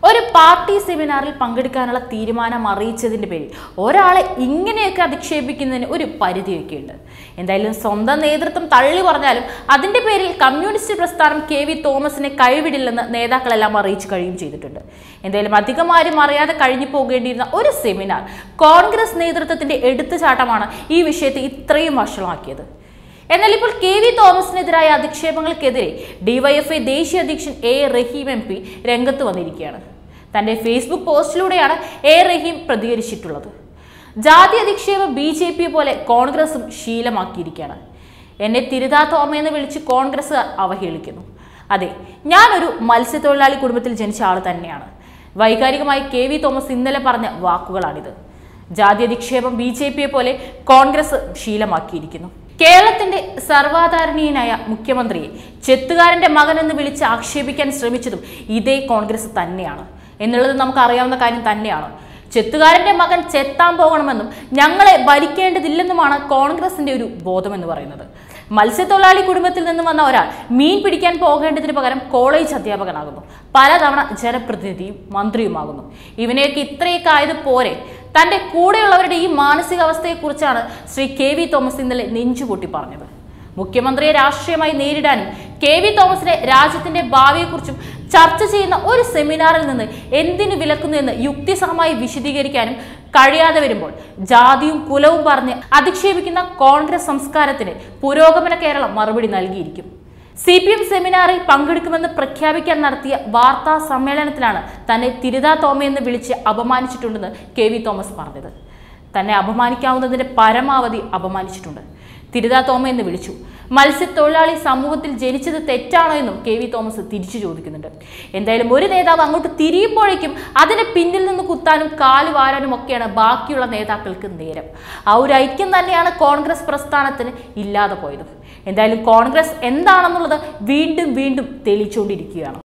ഒരു പാർട്ടി സെമിനാറിൽ പങ്കെടുക്കാനുള്ള തീരുമാനം അറിയിച്ചതിന്റെ പേരിൽ ഒരാളെ ഇങ്ങനെയൊക്കെ അധിക്ഷേപിക്കുന്നതിന് ഒരു പരിധിയൊക്കെ ഉണ്ട് എന്തായാലും സ്വന്തം നേതൃത്വം തള്ളി പറഞ്ഞാലും അതിന്റെ പേരിൽ കമ്മ്യൂണിസ്റ്റ് പ്രസ്ഥാനം കെ വി തോമസിനെ കൈവിടില്ലെന്ന് നേതാക്കളെല്ലാം അറിയിച്ചു കഴിയും ചെയ്തിട്ടുണ്ട് എന്തായാലും അധികമാരും അറിയാതെ കഴിഞ്ഞു പോകേണ്ടിയിരുന്ന ഒരു സെമിനാർ കോൺഗ്രസ് നേതൃത്വത്തിന്റെ എടുത്തുചാട്ടമാണ് ഈ വിഷയത്തെ ഇത്രയും വഷളാക്കിയത് എന്നാൽ ഇപ്പോൾ കെ വി തോമസിനെതിരായ അധിക്ഷേപങ്ങൾക്കെതിരെ ഡിവൈഎഫ്ഐ ദേശീയ അധ്യക്ഷൻ എ റഹീം എം പി രംഗത്ത് വന്നിരിക്കുകയാണ് തന്റെ ഫേസ്ബുക്ക് പോസ്റ്റിലൂടെയാണ് എ റഹീം പ്രതികരിച്ചിട്ടുള്ളത് ജാതി അധിക്ഷേപം ബി ജെ പി പോലെ കോൺഗ്രസും ശീലമാക്കിയിരിക്കുകയാണ് എന്നെ തിരുതാ തോമയെന്ന് വിളിച്ച് കോൺഗ്രസ് അവഹേളിക്കുന്നു അതെ ഞാനൊരു മത്സ്യത്തൊഴിലാളി കുടുംബത്തിൽ ജനിച്ച ആൾ തന്നെയാണ് വൈകാരികമായി കെ വി തോമസ് ഇന്നലെ പറഞ്ഞ വാക്കുകളാണിത് ജാതി അധിക്ഷേപം ബി ജെ പിയെ പോലെ കോൺഗ്രസ് ശീലമാക്കിയിരിക്കുന്നു കേരളത്തിന്റെ സർവാധാരണീയനായ മുഖ്യമന്ത്രിയെ ചെത്തുകാരന്റെ മകൻ എന്ന് വിളിച്ച് ആക്ഷേപിക്കാൻ ശ്രമിച്ചതും ഇതേ കോൺഗ്രസ് തന്നെയാണ് എന്നുള്ളത് നമുക്ക് അറിയാവുന്ന കാര്യം തന്നെയാണ് ചെത്തുകാരന്റെ മകൻ ചെത്താൻ പോകണമെന്നും ഞങ്ങളെ ഭരിക്കേണ്ടതില്ലെന്നുമാണ് കോൺഗ്രസിന്റെ ഒരു ബോധമെന്ന് പറയുന്നത് മത്സ്യത്തൊഴിലാളി കുടുംബത്തിൽ നിന്ന് വന്ന ഒരാൾ മീൻ പിടിക്കാൻ പോകേണ്ടതിന് പകരം കോളേജ് അധ്യാപകനാകുന്നു പലതവണ ജനപ്രതിനിധിയും മന്ത്രിയുമാകുന്നു ഇവനെയൊക്കെ ഇത്രയൊക്കെ ആയത് പോരെ തന്റെ കൂടെയുള്ളവരുടെ ഈ മാനസികാവസ്ഥയെക്കുറിച്ചാണ് ശ്രീ കെ വി തോമസ് ഇന്നലെ നെഞ്ചുപൊട്ടി പറഞ്ഞത് മുഖ്യമന്ത്രിയെ രാഷ്ട്രീയമായി നേരിടാനും കെ വി തോമസിനെ രാജ്യത്തിന്റെ ഭാവിയെക്കുറിച്ചും ചർച്ച ചെയ്യുന്ന ഒരു സെമിനാറിൽ നിന്ന് എന്തിനു വിലക്കുന്നു എന്ന് യുക്തിസഹമായി വിശദീകരിക്കാനും കഴിയാതെ വരുമ്പോൾ ജാതിയും കുലവും പറഞ്ഞ് അധിക്ഷേപിക്കുന്ന കോൺഗ്രസ് സംസ്കാരത്തിന് പുരോഗമന കേരളം മറുപടി നൽകിയിരിക്കും സി പി എം സെമിനാറിൽ പങ്കെടുക്കുമെന്ന് പ്രഖ്യാപിക്കാൻ നടത്തിയ വാർത്താ സമ്മേളനത്തിലാണ് തന്നെ തിരുതാ തോമയെന്ന് വിളിച്ച് അപമാനിച്ചിട്ടുണ്ടെന്ന് കെ വി തോമസ് പറഞ്ഞത് തന്നെ അപമാനിക്കാവുന്നതിന്റെ പരമാവധി അപമാനിച്ചിട്ടുണ്ട് തിരുതാ തോമ എന്ന് വിളിച്ചു മത്സ്യത്തൊഴിലാളി സമൂഹത്തിൽ ജനിച്ചത് തെറ്റാണോ എന്നും കെ വി തോമസ് തിരിച്ചു ചോദിക്കുന്നുണ്ട് എന്തായാലും ഒരു നേതാവ് അങ്ങോട്ട് തിരിയുമ്പോഴേക്കും അതിന് പിന്നിൽ നിന്ന് കുത്താനും കാല് വാരാനും ഒക്കെയാണ് ബാക്കിയുള്ള നേതാക്കൾക്ക് നേരം ആ ഒരു ഐക്യം തന്നെയാണ് കോൺഗ്രസ് പ്രസ്ഥാനത്തിന് ഇല്ലാതെ പോയത് എന്തായാലും കോൺഗ്രസ് എന്താണെന്നുള്ളത് വീണ്ടും വീണ്ടും തെളിച്ചുകൊണ്ടിരിക്കുകയാണ്